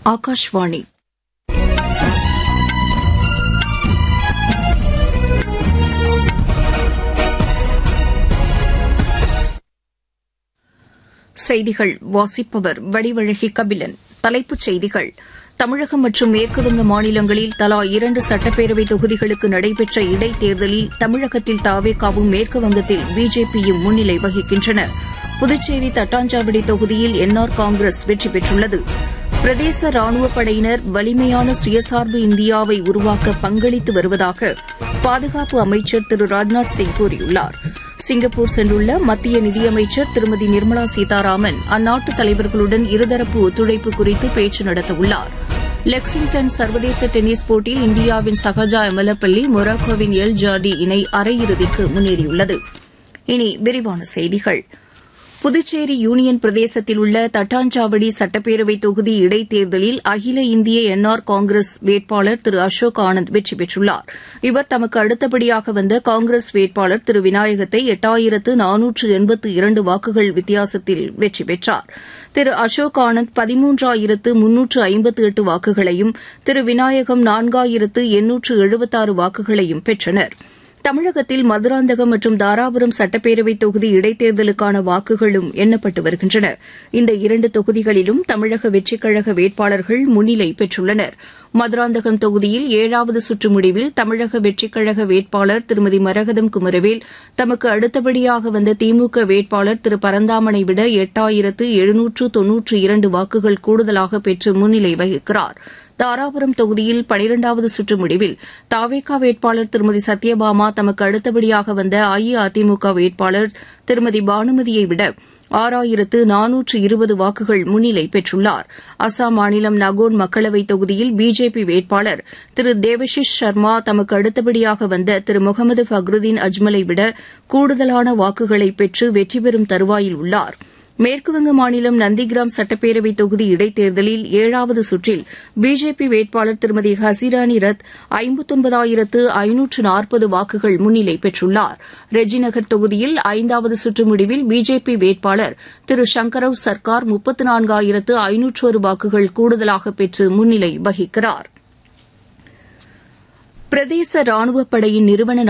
ஆகாஷ்வாணி செய்திகள் வாசிப்பவர் வடிவழகி கபிலன் தலைப்புச் செய்திகள் தமிழகம் மற்றும் மேற்குவங்க மாநிலங்களில் தலா இரண்டு சட்டப்பேரவை தொகுதிகளுக்கு நடைபெற்ற இடைத்தேர்தலில் தமிழகத்தில் தாவேகாவும் மேற்குவங்கத்தில் பிஜேபியும் முன்னிலை வகிக்கின்றன புதுச்சேரி தட்டாஞ்சாவடி தொகுதியில் என்ஆர் காங்கிரஸ் வெற்றி பெற்றுள்ளது பிரதேச ராணுவப் படையினர் வலிமையான சுயசார்பு இந்தியாவை உருவாக்க பங்களித்து வருவதாக பாதுகாப்பு அமைச்சர் திரு ராஜ்நாத் சிங் கூறியுள்ளார் சிங்கப்பூர் சென்றுள்ள மத்திய நிதியமைச்சர் திருமதி நிர்மலா சீதாராமன் அந்நாட்டு தலைவர்களுடன் இருதரப்பு ஒத்துழைப்பு குறித்து பேச்சு நடத்தவுள்ளார் லெக்சிங்டன் சர்வதேச டென்னிஸ் போட்டியில் இந்தியாவின் சகஜா எமலப்பள்ளி மொராக்கோவின் எல் ஜார்டி இணை அரையிறுதிக்கு முன்னேறியுள்ளது இனி விரிவான செய்திகள் புதுச்சேரி யூனியன் பிரதேசத்தில் உள்ள தட்டாஞ்சாவடி சட்டப்பேரவை தொகுதி இடைத்தேர்தலில் அகில இந்திய என்ஆர் காங்கிரஸ் வேட்பாளர் திரு அசோக் ஆனந்த் வெற்றி பெற்றுள்ளார் இவர் தமக்கு அடுத்தபடியாக வந்த காங்கிரஸ் வேட்பாளர் திரு விநாயகத்தை எட்டாயிரத்து நானூற்று எண்பத்து இரண்டு வாக்குகள் வித்தியாசத்தில் வெற்றி பெற்றார் திரு அசோக் ஆனந்த் பதிமூன்றாயிரத்து முன்னூற்று ஐம்பத்து எட்டு வாக்குகளையும் திரு விநாயகம் நான்காயிரத்து எண்ணூற்று எழுபத்தாறு வாக்குகளையும் பெற்றனா் தமிழகத்தில் மதுராந்தகம் மற்றும் தாராபுரம் சட்டப்பேரவை தொகுதி இடைத்தேர்தலுக்கான வாக்குகளும் எண்ணப்பட்டு வருகின்றன இந்த இரண்டு தொகுதிகளிலும் தமிழக வெற்றிக் கழக வேட்பாளர்கள் முன்னிலை பெற்றுள்ளனர் மதுராந்தகம் தொகுதியில் ஏழாவது சுற்று முடிவில் தமிழக வெற்றிக் கழக வேட்பாளர் திருமதி மரகதம் குமரவேல் தமக்கு அடுத்தபடியாக வந்த திமுக வேட்பாளர் திரு பரந்தாமனை விட எட்டாயிரத்து எழுநூற்று தொன்னூற்று இரண்டு வாக்குகள் கூடுதலாக பெற்று முன்னிலை வகிக்கிறாா் தாராபுரம் தொகுதியில் பனிரெண்டாவது சுற்று முடிவில் தாவேகா வேட்பாளர் திருமதி சத்யபாமா தமக்கு அடுத்தபடியாக வந்த அஇஅதிமுக வேட்பாளர் திருமதி பானுமதியை விட ஆறாயிரத்து நானூற்று இருபது வாக்குகள் முன்னிலை பெற்றுள்ளார் அசாம் மாநிலம் நகோன் மக்களவைத் தொகுதியில் பிஜேபி வேட்பாளர் திரு தேவஷிஷ் சர்மா தமக்கு அடுத்தபடியாக வந்த திரு முகமது ஃபக்ருதீன் அஜ்மலை விட கூடுதலான வாக்குகளை பெற்று வெற்றி பெறும் தருவாயில் உள்ளாா் மேற்குவங்க மாநிலம் நந்திகிராம் சட்டப்பேரவை தொகுதி இடைத்தேர்தலில் ஏழாவது சுற்றில் பிஜேபி வேட்பாளர் திருமதி ஹசிராணி ரத் ஐம்பத்தொன்பதாயிரத்து ஐநூற்று நாற்பது வாக்குகள் முன்னிலை பெற்றுள்ளார் ரெஜிநகர் தொகுதியில் ஐந்தாவது சுற்று முடிவில் பிஜேபி வேட்பாளர் திரு சங்கரவ் சர்க்கார் முப்பத்து நான்காயிரத்து ஐநூற்றொரு வாக்குகள் கூடுதலாக பெற்று முன்னிலை வகிக்கிறார் பிரதேச ராணுவப் படையின் நிறுவன